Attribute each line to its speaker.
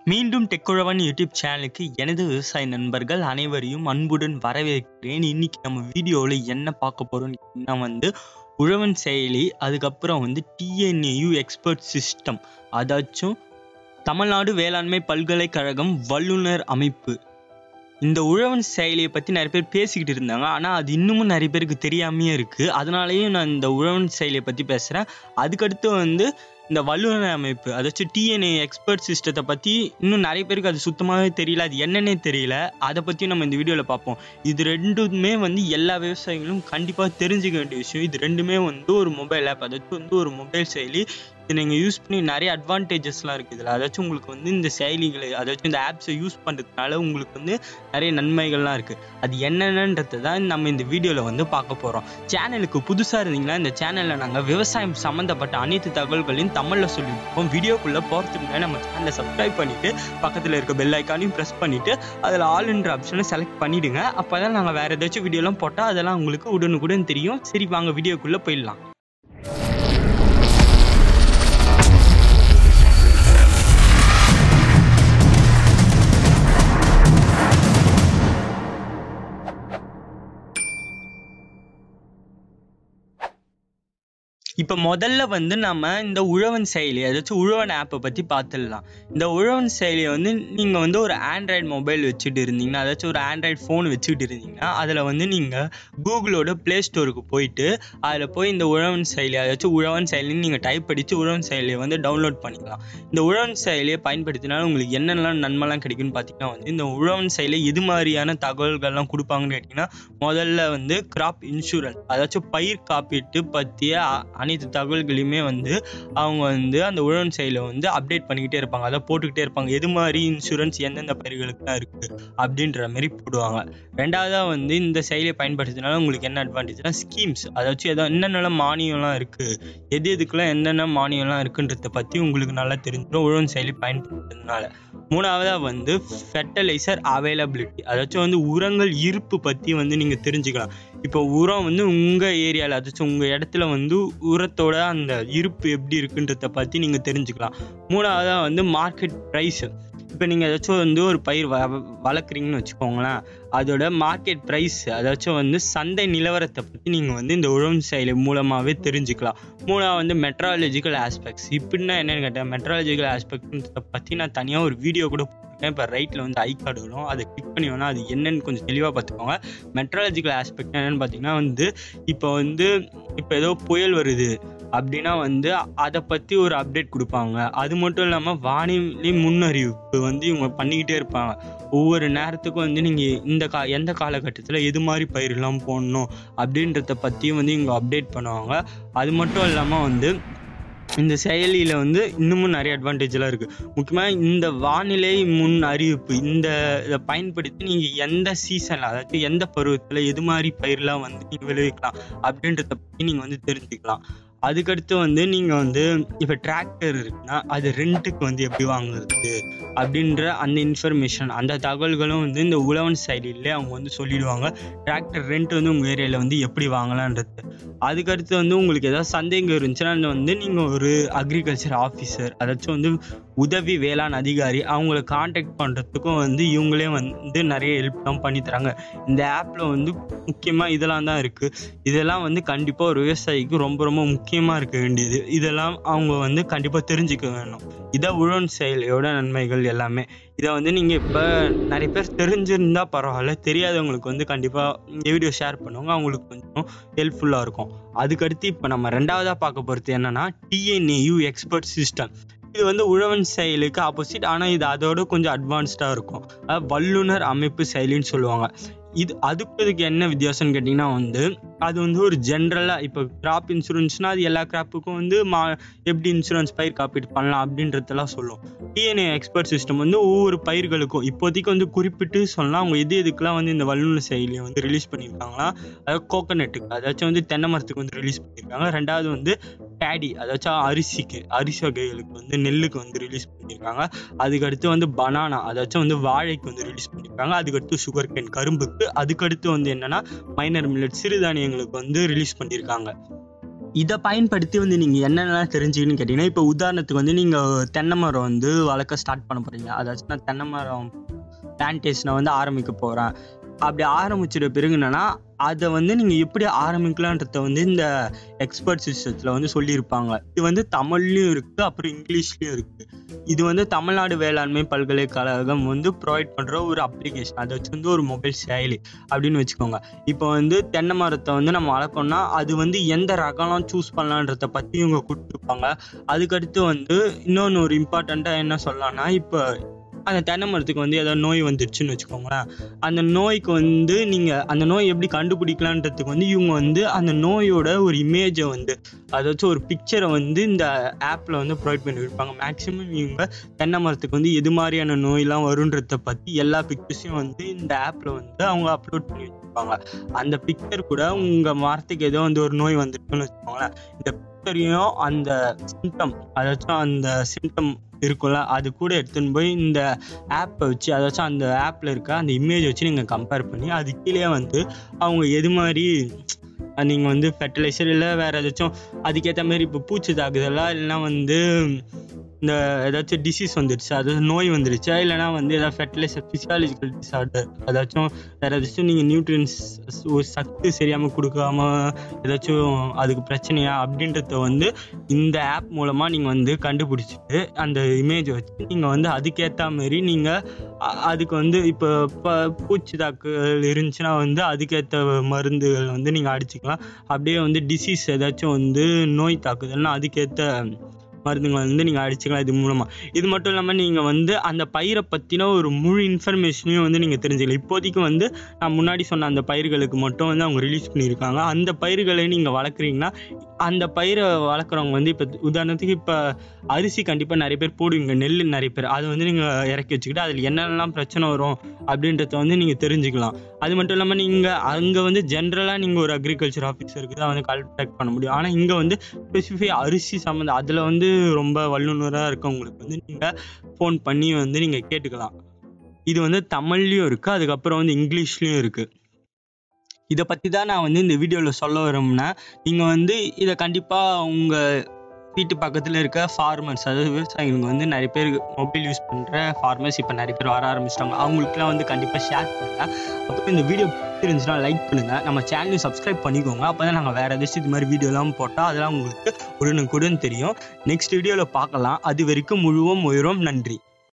Speaker 1: மீண்டும் டெக்குழவன் யூடியூப் சேனலுக்கு எனது விவசாய நண்பர்கள் அனைவரையும் அன்புடன் வரவேற்கிறேன் இன்னைக்கு நம்ம வீடியோவில் என்ன பார்க்க போறோம்னா வந்து உழவன் செயலி அதுக்கப்புறம் வந்து டிஎன்ஏயு எக்ஸ்பர்ட் சிஸ்டம் அதாச்சும் தமிழ்நாடு வேளாண்மை பல்கலைக்கழகம் வல்லுநர் அமைப்பு இந்த உழவன் செயலியை பற்றி நிறைய பேர் பேசிக்கிட்டு இருந்தாங்க ஆனால் அது இன்னமும் நிறைய பேருக்கு தெரியாமையே இருக்குது அதனாலேயும் நான் இந்த உழவன் செயலியை பற்றி பேசுகிறேன் அதுக்கடுத்து வந்து இந்த வல்லுநர் அமைப்பு அதாச்சும் டிஎன்ஏ எக்ஸ்பர்ட் சிஸ்டத்தை பற்றி இன்னும் நிறைய பேருக்கு அது சுத்தமாகவே தெரியல அது என்னன்னே தெரியல அதை பற்றி நம்ம இந்த வீடியோவில் பார்ப்போம் இது ரெண்டுமே வந்து எல்லா விவசாயிகளும் கண்டிப்பாக தெரிஞ்சுக்க வேண்டிய விஷயம் இது ரெண்டுமே வந்து ஒரு மொபைல் ஆப் அதாச்சும் வந்து ஒரு மொபைல் செயலி இது நீங்கள் யூஸ் பண்ணி நிறைய அட்வான்டேஜஸ்லாம் இருக்குது இதில் அதாச்சும் உங்களுக்கு வந்து இந்த செயலிகளை அதாச்சும் இந்த ஆப்ஸை யூஸ் பண்ணுறதுனால உங்களுக்கு வந்து நிறைய நன்மைகள்லாம் இருக்குது அது என்னென்னன்றதை தான் நம்ம இந்த வீடியோவில் வந்து பார்க்க போகிறோம் சேனலுக்கு புதுசாக இருந்தீங்கன்னா இந்த சேனலில் நாங்கள் விவசாயம் சம்மந்தப்பட்ட அனைத்து தகவல்களையும் தமிழில் சொல்லியிருக்கோம் வீடியோக்குள்ளே போகிறதுக்கு முன்னாடி நம்ம சேனலை சப்ஸ்கிரைப் பண்ணிவிட்டு பக்கத்தில் இருக்க பெல் ஐக்கானையும் ப்ரெஸ் பண்ணிவிட்டு அதில் ஆல்ன்ற ஆப்ஷனை செலக்ட் பண்ணிவிடுங்க அப்போ தான் நாங்கள் வேறு ஏதாச்சும் வீடியோலாம் போட்டால் அதெல்லாம் உங்களுக்கு உடனுக்குடன் தெரியும் சரி வாங்க வீடியோக்குள்ளே போயிடலாம் இப்போ முதல்ல வந்து நம்ம இந்த உழவன் செயலி அதாச்சும் உழவன் ஆப்பை பற்றி பார்த்துடலாம் இந்த உழவன் செயலியை வந்து நீங்கள் வந்து ஒரு ஆண்ட்ராய்டு மொபைல் வச்சுட்டு இருந்தீங்கன்னா அதாச்சும் ஒரு ஆண்ட்ராய்டு ஃபோன் வச்சுக்கிட்டு இருந்தீங்கன்னா அதில் வந்து நீங்கள் கூகுளோட ப்ளே ஸ்டோருக்கு போயிட்டு அதில் போய் இந்த உழவன் செயலி அதாச்சும் உழவன் செயலின்னு நீங்கள் டைப் அடித்து உழவன் செயலியை வந்து டவுன்லோட் பண்ணிக்கலாம் இந்த உழவன் செயலியை பயன்படுத்தினாலும் உங்களுக்கு என்னென்னலாம் நன்மைலாம் கிடைக்குன்னு பார்த்தீங்கன்னா வந்து இந்த உழவன் செயலி எது மாதிரியான தகவல்கள்லாம் கொடுப்பாங்கன்னு கேட்டிங்கன்னா முதல்ல வந்து கிராப் இன்சூரன்ஸ் அதாச்சும் பயிர் காப்பீட்டு பற்றிய அனைத்து தகவல்களையுமே வந்து அவங்க வந்து அந்த உழவன் செயலில் வந்து அப்டேட் பண்ணிக்கிட்டே இருப்பாங்க அதை போட்டுக்கிட்டே இருப்பாங்க எது மாதிரி இன்சூரன்ஸ் எந்தெந்த பயிர்களுக்குலாம் இருக்குது அப்படின்ற மாதிரி போடுவாங்க ரெண்டாவதாக வந்து இந்த செயலியை பயன்படுத்தினால உங்களுக்கு என்ன அட்வான்டேஜ்னா ஸ்கீம்ஸ் அதாச்சும் எதாவது என்னென்னலாம் மானியம்லாம் இருக்குது எது எதுக்கெல்லாம் என்னென்ன மானியம்லாம் இருக்குன்றத பற்றி உங்களுக்கு நல்லா தெரிஞ்சிடும் உழவன் செயலி பயன்படுத்துறதுனால மூணாவதாக வந்து ஃபெர்டிலைசர் அவைலபிலிட்டி அதாச்சும் வந்து உரங்கள் இருப்பு பற்றி வந்து நீங்கள் தெரிஞ்சுக்கலாம் இப்போ உரம் வந்து உங்கள் ஏரியாவில் அதாச்சும் உங்கள் இடத்துல வந்து உரத்தோட அந்த இருப்பு எப்படி இருக்குன்றத பற்றி நீங்கள் தெரிஞ்சுக்கலாம் மூணாவதாக வந்து மார்க்கெட் ப்ரைஸு இப்போ நீங்கள் ஏதாச்சும் வந்து ஒரு பயிர் வ வளர்க்குறீங்கன்னு வச்சுக்கோங்களேன் அதோட மார்க்கெட் ப்ரைஸ் அதாச்சும் வந்து சந்தை நிலவரத்தை பற்றி நீங்கள் வந்து இந்த உழவன் செயலி மூலமாகவே தெரிஞ்சுக்கலாம் மூணாவது வந்து மெட்ராலஜிக்கல் ஆஸ்பெக்ட்ஸ் இப்படின்னா என்னென்னு கேட்டால் மெட்ராலஜிக்கல் ஆஸ்பெக்ட்ன்றதை பற்றி நான் தனியாக ஒரு வீடியோ கூட போட்டிருக்கேன் இப்போ ரைட்டில் வந்து ஐ கார்டு வரும் அதை கிளிக் பண்ணி வேணால் அது என்னன்னு கொஞ்சம் தெளிவாக பார்த்துக்கோங்க மெட்ராலஜிக்கல் ஆஸ்பெக்ட் என்னென்னு பார்த்தீங்கன்னா வந்து இப்போ வந்து இப்போ ஏதோ புயல் வருது அப்படின்னா வந்து அதை பற்றி ஒரு அப்டேட் கொடுப்பாங்க அது மட்டும் இல்லாமல் வானிலை முன்னறிவிப்பு வந்து இவங்க பண்ணிக்கிட்டே இருப்பாங்க ஒவ்வொரு நேரத்துக்கும் வந்து நீங்கள் இந்த கா எந்த காலகட்டத்தில் எது மாதிரி பயிரெலாம் போடணும் அப்படின்றத பற்றியும் வந்து இவங்க அப்டேட் பண்ணுவாங்க அது மட்டும் இல்லாமல் வந்து இந்த செயலியில் வந்து இன்னமும் நிறைய அட்வான்டேஜ்லாம் இருக்குது முக்கியமாக இந்த வானிலை முன் அறிவிப்பு இந்த இதை பயன்படுத்தி நீங்கள் எந்த சீசனில் அதாவது எந்த பருவத்தில் எது மாதிரி பயிரெலாம் வந்து நீங்கள் விளைவிக்கலாம் அப்படின்றத பற்றி நீங்கள் வந்து தெரிஞ்சுக்கலாம் அதுக்கடுத்து வந்து நீங்கள் வந்து இப்போ டிராக்டர் இருக்குன்னா அது ரெண்ட்டுக்கு வந்து எப்படி வாங்குறது அப்படின்ற அந்த இன்ஃபர்மேஷன் அந்த தகவல்களும் வந்து இந்த உழவன் செயலியிலே அவங்க வந்து சொல்லிடுவாங்க டிராக்டர் ரெண்ட் வந்து உங்கள் ஏரியாவில் வந்து எப்படி வாங்கலான்றது அதுக்கடுத்து வந்து உங்களுக்கு ஏதாவது சந்தேகம் இருந்துச்சுன்னா வந்து நீங்கள் ஒரு அக்ரிகல்ச்சர் ஆஃபீஸர் அதாச்சும் வந்து உதவி வேளாண் அதிகாரி அவங்கள காண்டாக்ட் பண்ணுறதுக்கும் வந்து இவங்களே வந்து நிறைய ஹெல்ப்லாம் பண்ணி தராங்க இந்த ஆப்பில் வந்து முக்கியமாக இதெல்லாம் தான் இருக்குது இதெல்லாம் வந்து கண்டிப்பாக ஒரு விவசாயிக்கு ரொம்ப ரொம்ப முக்கியமாக இருக்க வேண்டியது இதெல்லாம் அவங்க வந்து கண்டிப்பாக தெரிஞ்சுக்க வேணும் இதை உழவன் செயலியோட நன்மைகள் எல்லாமே இதை வந்து நீங்கள் இப்போ நிறைய பேர் தெரிஞ்சிருந்தா பரவாயில்ல தெரியாதவங்களுக்கு வந்து கண்டிப்பாக இந்த வீடியோ ஷேர் பண்ணுவாங்க அவங்களுக்கு கொஞ்சம் ஹெல்ப்ஃபுல்லாக இருக்கும் அதுக்கடுத்து இப்போ நம்ம ரெண்டாவதாக பார்க்க போகிறது என்னென்னா டிஎன்ஏயு எக்ஸ்பர்ட் சிஸ்டம் இது வந்து உழவன் செயலுக்கு ஆப்போசிட் ஆனால் இது அதோட கொஞ்சம் அட்வான்ஸ்டாக இருக்கும் வல்லுநர் அமைப்பு செயலின்னு சொல்லுவாங்க இது அதுக்கு இதுக்கு என்ன வித்தியாசம்னு கேட்டிங்கன்னா வந்து அது வந்து ஒரு ஜென்ரலாக இப்போ கிராப் இன்சூரன்ஸ்னால் அது எல்லா கிராப்புக்கும் வந்து மா எப்படி இன்சூரன்ஸ் பயிர் காப்பீடு பண்ணலாம் அப்படின்றதெல்லாம் சொல்லும் டிஎன்ஏ எக்ஸ்பர்ட் சிஸ்டம் வந்து ஒவ்வொரு பயிர்களுக்கும் இப்போதைக்கு வந்து குறிப்பிட்டு சொல்லலாம் அவங்க எது எதுக்கெலாம் வந்து இந்த வல்லுநர் செயலியை வந்து ரிலீஸ் பண்ணியிருக்காங்களா அதாவது கோகனட்டுக்கு அதாச்சும் வந்து தென்னை மரத்துக்கு வந்து ரிலீஸ் பண்ணியிருக்காங்க ரெண்டாவது வந்து பேடி அதாச்சும் அரிசிக்கு அரிசி வகைகளுக்கு வந்து நெல்லுக்கு வந்து ரிலீஸ் பண்ணியிருக்காங்க அதுக்கடுத்து வந்து பனானா அதாச்சும் வந்து வாழைக்கு வந்து ரிலீஸ் பண்ணியிருக்காங்க அதுக்கடுத்து சுகர் கேன் கரும்புக்கு அதுக்கடுத்து வந்து என்னன்னா மைனர் மில்லட் சிறுதானியங்களுக்கு வந்து ரிலீஸ் பண்ணியிருக்காங்க இதை பயன்படுத்தி வந்து நீங்கள் என்னென்னலாம் தெரிஞ்சுக்கணும்னு கேட்டிங்கன்னா இப்போ உதாரணத்துக்கு வந்து நீங்கள் தென்னை மரம் வந்து வளர்க்க ஸ்டார்ட் பண்ண போகிறீங்க அதாச்சும் நான் தென்னை மரம் பிளான்டேஷனை வந்து ஆரம்பிக்க போகிறேன் அப்படி ஆரம்பிச்சிட்ட பிறகு என்னன்னா அதை வந்து நீங்கள் எப்படி ஆரம்பிக்கலான்றத வந்து இந்த எக்ஸ்பர்ட் சிஸ்டத்தில் வந்து சொல்லியிருப்பாங்க இது வந்து தமிழ்லையும் இருக்குது அப்புறம் இங்கிலீஷ்லேயும் இருக்குது இது வந்து தமிழ்நாடு வேளாண்மை பல்கலைக்கழகம் வந்து ப்ரொவைட் பண்ணுற ஒரு அப்ளிகேஷன் அதை வச்சு வந்து ஒரு மொபைல் செயலி அப்படின்னு வச்சுக்கோங்க இப்போ வந்து தென்னை மரத்தை வந்து நம்ம வளர்க்கணும்னா அது வந்து எந்த ரகம்லாம் சூஸ் பண்ணலான்றத பற்றி இவங்க கொடுத்துருப்பாங்க அதுக்கடுத்து வந்து இன்னொன்று ஒரு இம்பார்ட்டண்ட்டாக என்ன சொல்லலாம்னா இப்போ அந்த தென்னை மரத்துக்கு வந்து ஏதாவது நோய் வந்துடுச்சுன்னு வச்சுக்கோங்களேன் அந்த நோய்க்கு வந்து நீங்கள் அந்த நோய் எப்படி கண்டுபிடிக்கலான்றதுக்கு வந்து இவங்க வந்து அந்த நோயோட ஒரு இமேஜை வந்து அதாச்சும் ஒரு பிக்சரை வந்து இந்த ஆப்பில் வந்து ப்ரொவைட் பண்ணி இருப்பாங்க மேக்ஸிமம் இவங்க தென்னை மரத்துக்கு வந்து எது மாதிரியான நோயெல்லாம் வருன்றதை பற்றி எல்லா பிக்சர்ஸையும் வந்து இந்த ஆப்பில் வந்து அவங்க அப்லோட் பண்ணி வச்சுருப்பாங்க அந்த பிக்சர் கூட உங்கள் மரத்துக்கு ஏதோ வந்து ஒரு நோய் வந்துருக்குன்னு வச்சுக்கோங்களேன் இந்த பிக்சரையும் அந்த சிம்டம் அதாச்சும் அந்த சிம்டம் இருக்கும்ல அது கூட எடுத்துன்னு போய் இந்த ஆப்பை வச்சு அதாச்சும் அந்த ஆப்பில் இருக்க அந்த இமேஜ் வச்சு நீங்கள் கம்பேர் பண்ணி அது கீழே வந்து அவங்க எது மாதிரி நீங்கள் வந்து ஃபெர்டிலைசர் இல்லை வேறு ஏதாச்சும் அதுக்கேற்ற மாதிரி இப்போ பூச்சி தாக்குதலா இல்லைன்னா வந்து இந்த ஏதாச்சும் டிசீஸ் வந்துடுச்சு அதாவது நோய் வந்துடுச்சா இல்லைனா வந்து ஏதாவது ஃபெர்டிலைசர் ஃபிசியாலஜிக்கல் டிசார்டர் அதாச்சும் வேறு ஏதாச்சும் நீங்கள் நியூட்ரியன்ஸ் ஒரு சத்து சரியாமல் கொடுக்காம ஏதாச்சும் அதுக்கு பிரச்சனையா அப்படின்றத வந்து இந்த ஆப் மூலமாக நீங்கள் வந்து கண்டுபிடிச்சிட்டு அந்த இமேஜை வச்சு நீங்கள் வந்து அதுக்கேற்ற மாதிரி நீங்கள் அதுக்கு வந்து இப்போ இப்போ பூச்சி தாக்குதல் இருந்துச்சுன்னா வந்து அதுக்கேற்ற மருந்துகள் வந்து நீங்கள் அடிச்சுக்கலாம் அப்படியே வந்து டிசீஸ் ஏதாச்சும் வந்து நோய் தாக்குதல்னா அதுக்கேற்ற மருந்துங்களை வந்து நீங்கள் அடிச்சுக்கலாம் இது மூலமாக இது மட்டும் இல்லாமல் நீங்கள் வந்து அந்த பயிரை பற்றின ஒரு முழு இன்ஃபர்மேஷனையும் வந்து நீங்கள் தெரிஞ்சுக்கலாம் இப்போதைக்கு வந்து நான் முன்னாடி சொன்ன அந்த பயிர்களுக்கு மட்டும் வந்து அவங்க ரிலீஸ் பண்ணியிருக்காங்க அந்த பயிர்களை நீங்கள் வளர்க்குறீங்கன்னா அந்த பயிரை வளர்க்குறவங்க வந்து இப்போ உதாரணத்துக்கு இப்போ அரிசி கண்டிப்பாக நிறைய பேர் போடுவீங்க நெல் நிறைய பேர் அதை வந்து நீங்கள் இறக்கி வச்சுக்கிட்டு அதில் என்னென்னலாம் பிரச்சனை வரும் அப்படின்றத வந்து நீங்கள் தெரிஞ்சுக்கலாம் அது மட்டும் இல்லாமல் நீங்கள் அங்கே வந்து ஜென்ரலாக நீங்கள் ஒரு அக்ரிகல்ச்சர் ஆஃபீஸருக்கு தான் வந்து கான்டாக்ட் பண்ண முடியும் ஆனால் இங்கே வந்து ஸ்பெசிஃபை அரிசி சம்மந்தம் அதில் வந்து ரொம்ப வல்லுநராக இருக்கவங்களுக்கு வந்து நீங்கள் ஃபோன் பண்ணி வந்து நீங்கள் கேட்டுக்கலாம் இது வந்து தமிழ்லேயும் இருக்குது அதுக்கப்புறம் வந்து இங்கிலீஷ்லேயும் இருக்குது இதை பற்றி தான் நான் வந்து இந்த வீடியோவில் சொல்ல வரோம்னா நீங்கள் வந்து இதை கண்டிப்பாக உங்கள் வீட்டு பக்கத்தில் இருக்க ஃபார்மர்ஸ் அதாவது விவசாயிகளுக்கு வந்து நிறைய பேர் மொபைல் யூஸ் பண்ணுற ஃபார்மர்ஸ் இப்போ நிறைய பேர் வர ஆரம்பிச்சிட்டாங்க அவங்களுக்குலாம் வந்து கண்டிப்பாக ஷேர் பண்ணுங்கள் அப்புறம் இந்த வீடியோ பிடிச்சிருந்துச்சுன்னா லைக் பண்ணுங்கள் நம்ம சேனலையும் சப்ஸ்கிரைப் பண்ணிக்கோங்க அப்போ தான் நாங்கள் வேறு ஏதாச்சும் இது மாதிரி வீடியோலாம் போட்டால் அதெல்லாம் உங்களுக்கு உடனுக்குடன் தெரியும் நெக்ஸ்ட் வீடியோவில் பார்க்கலாம் அது வரைக்கும் முழுவதும் உயரும் நன்றி